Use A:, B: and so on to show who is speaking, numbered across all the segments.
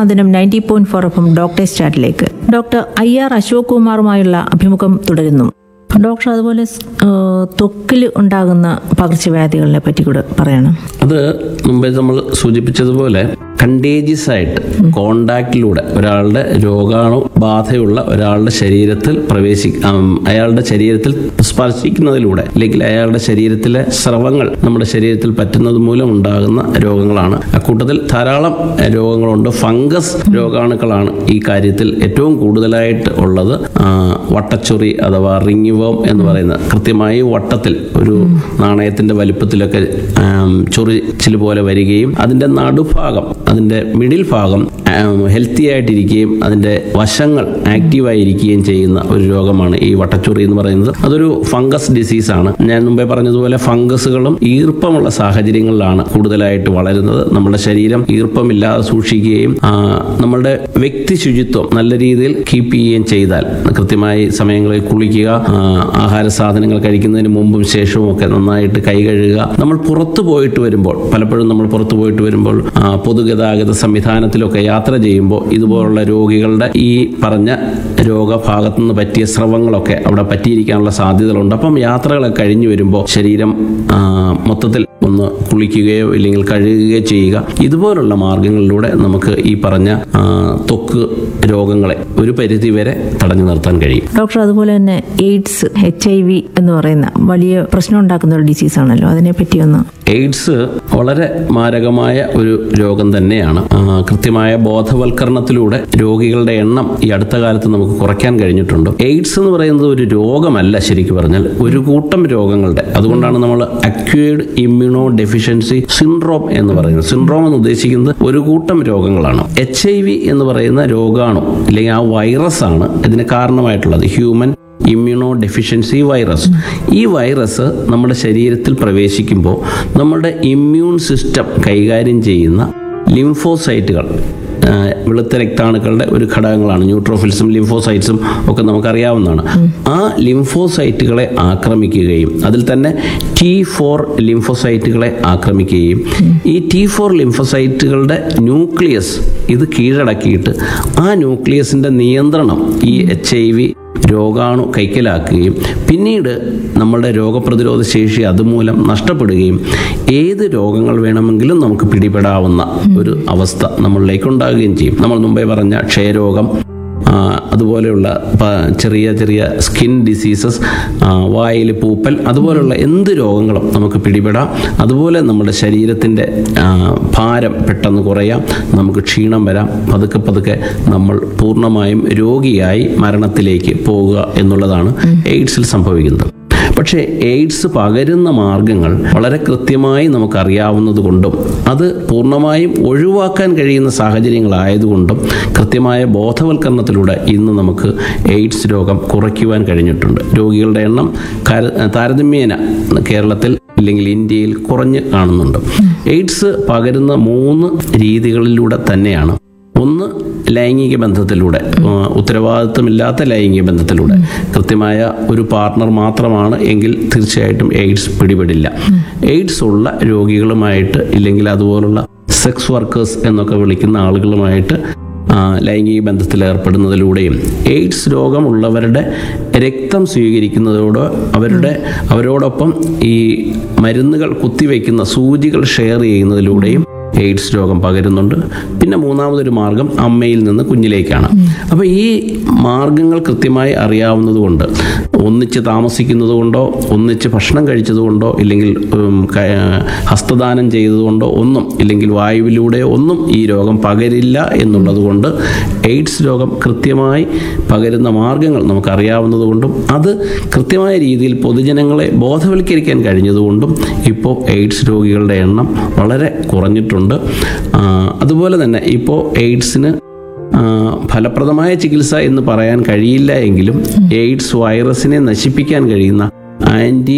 A: സ്വാതന്ത്ര്യം ninety point four എഫും doctor സ്റ്റാറ്റിലേക്ക് ഡോക്ടർ ഐ ആർ അശോക് കുമാറുമായുള്ള അഭിമുഖം തുടരുന്നു ഡോക്ടർ അതുപോലെ ത്വക്കിൽ ഉണ്ടാകുന്ന പകർച്ചവ്യാധികളെ പറ്റി കൂടെ പറയണം
B: അത് മുമ്പേ നമ്മൾ സൂചിപ്പിച്ചതുപോലെ കണ്ടേജിയസ് ആയിട്ട് കോണ്ടാക്റ്റിലൂടെ ഒരാളുടെ രോഗാണു ബാധയുള്ള ഒരാളുടെ ശരീരത്തിൽ പ്രവേശി ആം, അയാളുടെ ശരീരത്തിൽ സ്പർശിക്കുന്നതിലൂടെ അല്ലെങ്കിൽ അയാളുടെ ശരീരത്തിലെ സ്രവങ്ങൾ നമ്മുടെ ശരീരത്തിൽ പറ്റുന്നത് മൂലം ഉണ്ടാകുന്ന രോഗങ്ങളാണ് അക്കൂട്ടത്തിൽ ധാരാളം രോഗങ്ങളുണ്ട് ഫംഗസ് രോഗാണുക്കളാണ് ഈ കാര്യത്തിൽ ഏറ്റവും കൂടുതലായിട്ട് ഉള്ളത് ആ, വട്ടച്ചൊറി അഥവാ റിംഗ് വോം എന്ന് പറയുന്നത് കൃത്യമായി വട്ടത്തിൽ ഒരു നാണയത്തിന്റെ വലിപ്പത്തിലൊക്കെ ആം, ചൊറിച്ചിൽ പോലെ വരികയും അതിന്റെ നടുഭാഗം അതിന്റെ മിഡിൽ ഭാഗം ഹെൽത്തി ആയിട്ടിരിക്കുകയും അതിന്റെ വശങ്ങൾ ആക്റ്റീവായിരിക്കുകയും ചെയ്യുന്ന ഒരു രോഗമാണ് ഈ വട്ടച്ചൊറി എന്ന് പറയുന്നത് അതൊരു ഫംഗസ് ഡിസീസാണ് ഞാൻ മുമ്പേ പറഞ്ഞതുപോലെ ഫംഗസുകളും ഈർപ്പമുള്ള സാഹചര്യങ്ങളിലാണ് കൂടുതലായിട്ട് വളരുന്നത് നമ്മുടെ ശരീരം ഈർപ്പമില്ലാതെ സൂക്ഷിക്കുകയും ആ, നമ്മളുടെ വ്യക്തി ശുചിത്വം നല്ല രീതിയിൽ കീപ്പ് ചെയ്യുകയും ചെയ്താൽ കൃത്യമായി സമയങ്ങളിൽ കുളിക്കുക ആ, ആഹാര സാധനങ്ങൾ കഴിക്കുന്നതിന് മുമ്പും ശേഷവും ഒക്കെ നന്നായിട്ട് കൈ കഴുകുക നമ്മൾ പുറത്തു പോയിട്ട് വരുമ്പോൾ പലപ്പോഴും നമ്മൾ പുറത്തു പോയിട്ട് വരുമ്പോൾ ആ, പൊതുഗതാഗത സംവിധാനത്തിലൊക്കെ യാത്ര ചെയ്യുമ്പോൾ ഇതുപോലുള്ള രോഗികളുടെ ഈ പറഞ്ഞ രോഗഭാഗത്തു നിന്ന് പറ്റിയ സ്രവങ്ങളൊക്കെ അവിടെ പറ്റിയിരിക്കാനുള്ള സാധ്യതകളുണ്ട് അപ്പം യാത്രകളൊക്കെ കഴിഞ്ഞു വരുമ്പോൾ ശരീരം ആ, മൊത്തത്തിൽ ഒന്ന് കുളിക്കുകയോ ഇല്ലെങ്കിൽ കഴുകുകയോ ചെയ്യുക ഇതുപോലുള്ള മാർഗങ്ങളിലൂടെ നമുക്ക് ഈ പറഞ്ഞ ആ, ത്വക്ക് രോഗങ്ങളെ ഒരു പരിധി വരെ തടഞ്ഞു നിർത്താൻ കഴിയും
A: ഡോക്ടർ അതുപോലെ തന്നെ എയ്ഡ്സ് എച്ച് ഐ വി എന്ന് പറയുന്ന വലിയ പ്രശ്നം ഉണ്ടാക്കുന്ന ഒരു ഡിസീസാണല്ലോ അതിനെപ്പറ്റി ഒന്ന്
B: എയ്ഡ്സ് വളരെ മാരകമായ ഒരു രോഗം തന്നെയാണ് ആ, കൃത്യമായ ബോധവൽക്കരണത്തിലൂടെ രോഗികളുടെ എണ്ണം ഈ അടുത്ത കാലത്ത് നമുക്ക് കുറയ്ക്കാൻ കഴിഞ്ഞിട്ടുണ്ട് എയ്ഡ്സ് എന്ന് പറയുന്നത് ഒരു രോഗമല്ല ശരിക്കും പറഞ്ഞാൽ ഒരു കൂട്ടം രോഗങ്ങളുടെ അതുകൊണ്ടാണ് നമ്മൾ അക്വേർഡ് ഇമ്മ്യൂണോ ഡെഫിഷ്യൻസി സിൻഡ്രോം എന്ന് പറയുന്നത് സിൻഡ്രോം എന്ന് ഉദ്ദേശിക്കുന്നത് ഒരു കൂട്ടം രോഗങ്ങളാണ് എച്ച് ഐ വി എന്ന് പറയുന്ന രോഗാണു അല്ലെങ്കിൽ ആ വൈറസ് ആണ് ഇതിന് കാരണമായിട്ടുള്ളത് ഹ്യൂമൻ ഇമ്മ്യൂണോ ഡെഫിഷ്യൻസി വൈറസ് ഈ വൈറസ് നമ്മുടെ ശരീരത്തിൽ പ്രവേശിക്കുമ്പോൾ നമ്മുടെ ഇമ്മ്യൂൺ സിസ്റ്റം കൈകാര്യം ചെയ്യുന്ന ലിംഫോസൈറ്റുകൾ ആ, വെളുത്ത രക്താണുക്കളുടെ ഒരു ഘടകങ്ങളാണ് ന്യൂട്രോഫിൽസും ലിംഫോസൈറ്റ്സും ഒക്കെ നമുക്കറിയാവുന്നതാണ് ആ ലിംഫോസൈറ്റുകളെ ആക്രമിക്കുകയും അതിൽ തന്നെ ടി ഫോർ ലിംഫോസൈറ്റുകളെ ആക്രമിക്കുകയും ഈ ടി ഫോർ ലിംഫോസൈറ്റുകളുടെ ന്യൂക്ലിയസ് ഇത് കീഴടക്കിയിട്ട് ആ ന്യൂക്ലിയസിന്റെ നിയന്ത്രണം ഈ എച്ച് ഐ വി രോഗാണു കൈക്കലാക്കുകയും പിന്നീട് നമ്മളുടെ രോഗപ്രതിരോധ ശേഷി അതുമൂലം നഷ്ടപ്പെടുകയും ഏത് രോഗങ്ങൾ വേണമെങ്കിലും നമുക്ക് പിടിപെടാവുന്ന ഒരു അവസ്ഥ നമ്മളിലേക്ക് ഉണ്ടാകുകയും ചെയ്യും നമ്മൾ മുമ്പേ പറഞ്ഞ ക്ഷയരോഗം ആ, അതുപോലെയുള്ള പ- ചെറിയ ചെറിയ സ്കിൻ ഡിസീസസ് വായിൽ പൂപ്പൽ അതുപോലെയുള്ള എന്ത് രോഗങ്ങളും നമുക്ക് പിടിപെടാം അതുപോലെ നമ്മുടെ ശരീരത്തിൻ്റെ ആ, ഭാരം പെട്ടെന്ന് കുറയാം നമുക്ക് ക്ഷീണം വരാം പതുക്കെ പതുക്കെ നമ്മൾ പൂർണ്ണമായും രോഗിയായി മരണത്തിലേക്ക് പോവുക എന്നുള്ളതാണ് എയ്ഡ്സിൽ സംഭവിക്കുന്നത് പക്ഷേ എയ്ഡ്സ് പകരുന്ന മാർഗങ്ങൾ വളരെ കൃത്യമായി നമുക്കറിയാവുന്നത് കൊണ്ടും അത് പൂർണ്ണമായും ഒഴിവാക്കാൻ കഴിയുന്ന സാഹചര്യങ്ങളായതുകൊണ്ടും കൃത്യമായ ബോധവൽക്കരണത്തിലൂടെ ഇന്ന് നമുക്ക് എയ്ഡ്സ് രോഗം കുറയ്ക്കുവാൻ കഴിഞ്ഞിട്ടുണ്ട് രോഗികളുടെ എണ്ണം കാര- താരതമ്യേന കേരളത്തിൽ ഇല്ലെങ്കിൽ ഇന്ത്യയിൽ കുറഞ്ഞ് കാണുന്നുണ്ട് എയ്ഡ്സ് പകരുന്ന മൂന്ന് രീതികളിലൂടെ തന്നെയാണ് ഒന്ന് ലൈംഗിക ബന്ധത്തിലൂടെ ആ, ഉത്തരവാദിത്വമില്ലാത്ത ലൈംഗിക ബന്ധത്തിലൂടെ കൃത്യമായ ഒരു പാർട്ണർ മാത്രമാണ് എങ്കിൽ തീർച്ചയായിട്ടും എയ്ഡ്സ് പിടിപെടില്ല എയ്ഡ്സ് ഉള്ള രോഗികളുമായിട്ട് ഇല്ലെങ്കിൽ അതുപോലുള്ള സെക്സ് വർക്കേഴ്സ് എന്നൊക്കെ വിളിക്കുന്ന ആളുകളുമായിട്ട് ആ, ലൈംഗിക ബന്ധത്തിൽ ഏർപ്പെടുന്നതിലൂടെയും എയ്ഡ്സ് രോഗമുള്ളവരുടെ രക്തം സ്വീകരിക്കുന്നതോടെ അവരുടെ അവരോടൊപ്പം ഈ മരുന്നുകൾ കുത്തിവെക്കുന്ന സൂചികൾ ഷെയർ ചെയ്യുന്നതിലൂടെയും എയ്ഡ്സ് രോഗം പകരുന്നുണ്ട് പിന്നെ മൂന്നാമതൊരു മാർഗം അമ്മയിൽ നിന്ന് കുഞ്ഞിലേക്കാണ് അപ്പോൾ ഈ മാർഗങ്ങൾ കൃത്യമായി അറിയാവുന്നതുകൊണ്ട് ഒന്നിച്ച് താമസിക്കുന്നത് കൊണ്ടോ ഒന്നിച്ച് ഭക്ഷണം കഴിച്ചതുകൊണ്ടോ ഇല്ലെങ്കിൽ ഉം, ക- ഹസ്തദാനം ചെയ്തതുകൊണ്ടോ ഒന്നും ഇല്ലെങ്കിൽ വായുവിലൂടെയോ ഒന്നും ഈ രോഗം പകരില്ല എന്നുള്ളത് കൊണ്ട് എയ്ഡ്സ് രോഗം കൃത്യമായി പകരുന്ന മാർഗങ്ങൾ നമുക്കറിയാവുന്നതുകൊണ്ടും അത് കൃത്യമായ രീതിയിൽ പൊതുജനങ്ങളെ ബോധവൽക്കരിക്കാൻ കഴിഞ്ഞതുകൊണ്ടും ഇപ്പോൾ എയ്ഡ്സ് രോഗികളുടെ എണ്ണം വളരെ കുറഞ്ഞിട്ടുണ്ട് ആ, അതുപോലെ തന്നെ ഇപ്പോൾ എയ്ഡ്സിന് ആ, ഫലപ്രദമായ ചികിത്സ എന്ന് പറയാൻ കഴിയില്ല എങ്കിലും എയ്ഡ്സ് വൈറസിനെ നശിപ്പിക്കാൻ കഴിയുന്ന ആൻറ്റി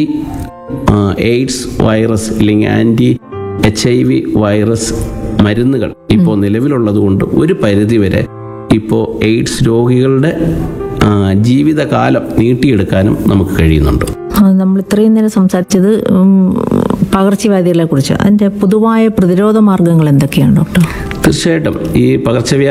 B: ആ, എയ്ഡ്സ് വൈറസ് അല്ലെങ്കിൽ anti H I V virus മരുന്നുകൾ ഇപ്പോൾ നിലവിലുള്ളതുകൊണ്ട് ഒരു പരിധിവരെ ഇപ്പോൾ എയ്ഡ്സ് രോഗികളുടെ ആ, ജീവിതകാലം നീട്ടിയെടുക്കാനും നമുക്ക് കഴിയുന്നുണ്ട്
A: ആ, നമ്മൾ ഇത്രയും നേരം സംസാരിച്ചത് ഉം, പകർച്ചവ്യാധികളെ കുറിച്ച് അതിന്റെ പൊതുവായ പ്രതിരോധ മാർഗങ്ങൾ എന്തൊക്കെയാണ് ഡോക്ടർ
B: തീർച്ചയായിട്ടും ഈ പകർച്ചവ്യാധി